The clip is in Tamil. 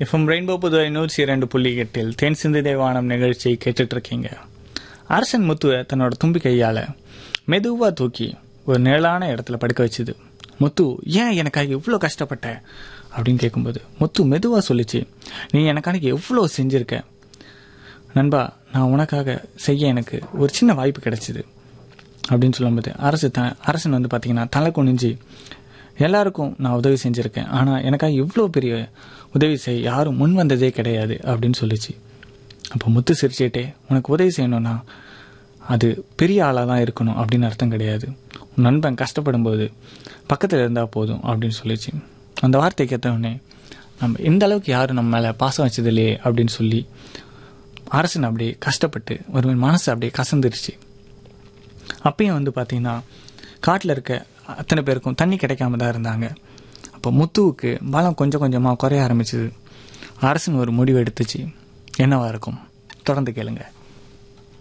எஃப்எம் ரெயின்போ புதுவை நூற்றி இரண்டு புள்ளி எட்டில் தென் சிந்து தேவானம் நிகழ்ச்சியை கேட்டுட்டு இருக்கீங்க அரசன் முத்துவை தன்னோட தும்பி கையால் மெதுவாக தூக்கி ஒரு நிழலான இடத்துல படுக்க வச்சுது முத்து ஏன் எனக்காக இவ்வளோ கஷ்டப்பட்ட அப்படின்னு கேட்கும்போது முத்து மெதுவாக சொல்லிச்சு நீ எனக்காக எவ்வளோ செஞ்சிருக்க நண்பா நான் உனக்காக செய்ய எனக்கு ஒரு சின்ன வாய்ப்பு கிடைச்சிது அப்படின்னு சொல்லும்போது அரசு த அரசன் வந்து பார்த்தீங்கன்னா தலை குனிஞ்சு எல்லாருக்கும் நான் உதவி செஞ்சுருக்கேன் ஆனால் எனக்காக இவ்வளோ பெரிய உதவி செய்ய யாரும் முன் வந்ததே கிடையாது அப்படின்னு சொல்லிச்சு அப்போ முத்து சிரிச்சிட்டே உனக்கு உதவி செய்யணும்னா அது பெரிய ஆளாக தான் இருக்கணும் அப்படின்னு அர்த்தம் கிடையாது உன் நண்பன் கஷ்டப்படும்போது பக்கத்தில் இருந்தால் போதும் அப்படின்னு சொல்லிச்சு அந்த வார்த்தை கேட்டவுடனே நம்ம இந்த அளவுக்கு யாரும் நம்ம மேலே பாசம் வச்சது இல்லையே அப்படின்னு சொல்லி அரசன் அப்படியே கஷ்டப்பட்டு ஒரு மனசு அப்படியே கசந்துருச்சு அப்பயும் வந்து பார்த்தீங்கன்னா காட்டில் இருக்க அத்தனை பேருக்கும் தண்ணி கிடைக்காம தான் இருந்தாங்க அப்போ முத்துவுக்கு பலம் கொஞ்சம் கொஞ்சமாக குறைய ஆரம்பிச்சது அரசன் ஒரு முடிவு எடுத்துச்சு என்னவா இருக்கும் தொடர்ந்து கேளுங்க